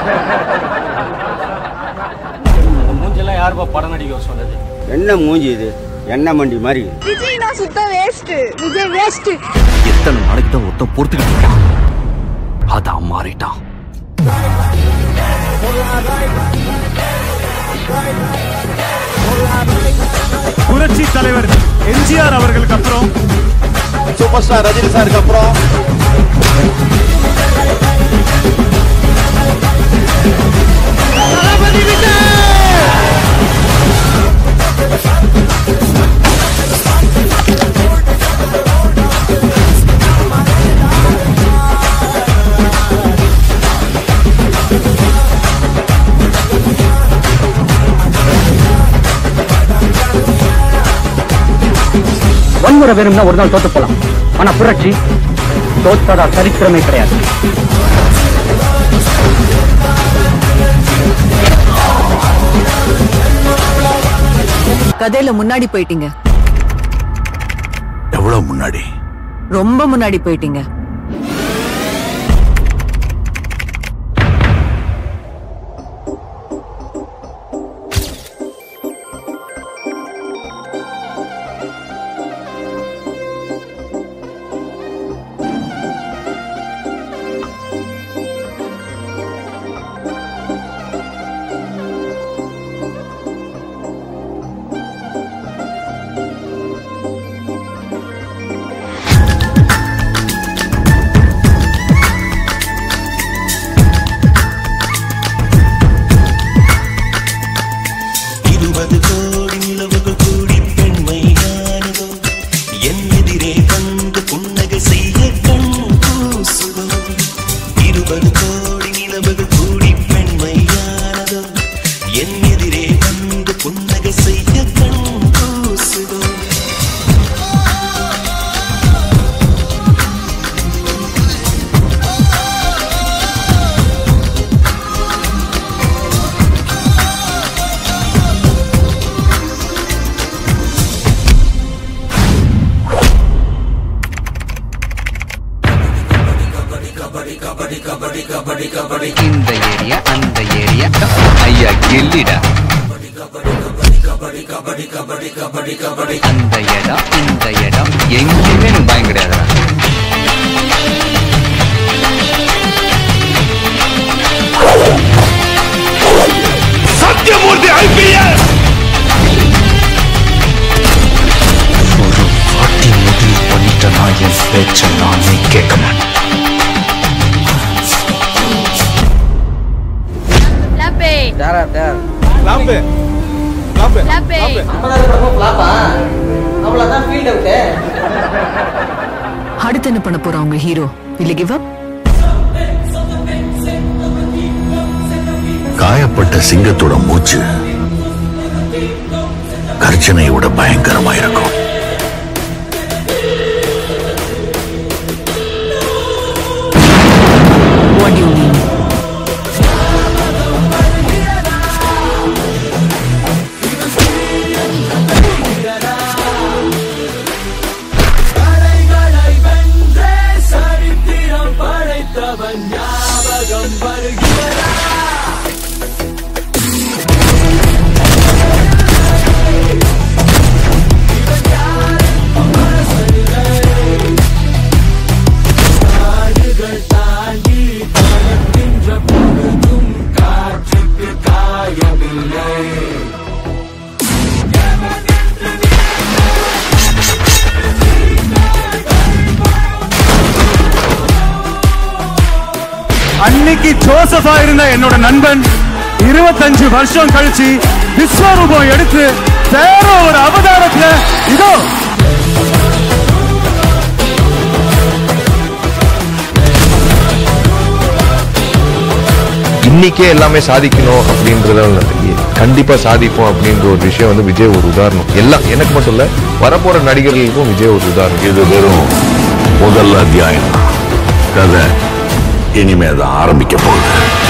மூஞ்செல்லாம் யாருப்பா படம் நடிக்க சொன்னது என்ன மூஞ்சி இது எண்ணெய் மண்டி மாதிரி விஜய்னா சுத்த வேஸ்ட் விஜய் வேஸ்ட் எத்தனை நாளைக்கு தான் ஒருத்தன் பொறுத்துக்கிட்டு இருக்கான் அதான் மாறிட்டான் புரட்சி தலைவர் எம்ஜிஆர் அவர்களுக்கு அப்புறம் சூப்பர் ஸ்டார் ரஜினி சாருக்கு அப்புறம் வன்முறை வேணும்னா ஒரு நாள் தோத்து போலாம் ஆனா புரட்சி தோத்ததா சரித்திரமே கிடையாது கதையில முன்னாடி போயிட்டீங்க எவ்வளவு முன்னாடி ரொம்ப முன்னாடி போயிட்டீங்க இருபது கோடி நிலவுகள் கூடி பெண்மையானதோ என் எதிரே வந்து புன்னகை செய்ய கண் கூசுதோ இருபது கோடி நிலவுகள் கூடி பெண்மையானதோ என் எதிரே வந்து புன்னகை செய்ய கண் கூசுதோ இந்த ஏரியா அந்த ஏரியா ஐயா கில்லிடா அந்த இடம் இந்த இடம் எங்கேயுமே எனக்கு பயம் கிடையாதுடா சத்தியமூர்த்தி ஐபிஎஸ் ஒரு வாட்டி முடிவு பண்ணிட்டேன்னா என் பேச்ச நானே கேட்க மாட்டேன் லாப்பே லாம்பு லாம்பு லாப்பே அடுத்து என்ன பண்ண போறா உங்க ஹீரோ இல்ல கிவ் அப் காயப்பட்ட சிங்கத்தோட மூச்சு கர்ஜனையோட பயங்கரமா இருக்கும் வாட் யூ மீன் அன்னைக்கு ஜோசஃபா இருந்த என்னோட நண்பன் இருபத்தஞ்சு வருஷம் கழிச்சு விஸ்வரூபம் எடுத்து வேற ஒரு அவதாரத்துல இதோ இன்னைக்கே எல்லாமே சாதிக்கணும் அப்படின்றத கண்டிப்பா சாதிப்போம் அப்படின்ற ஒரு விஷயம் வந்து விஜய் ஒரு உதாரணம் எல்லாம் எனக்கு மட்டும் இல்ல வரப்போற நடிகர்களுக்கும் விஜய் ஒரு உதாரணம் இது வெறும் முதல் அத்தியாயம் கதை இனிமே தான் ஆரம்பிக்க போகுது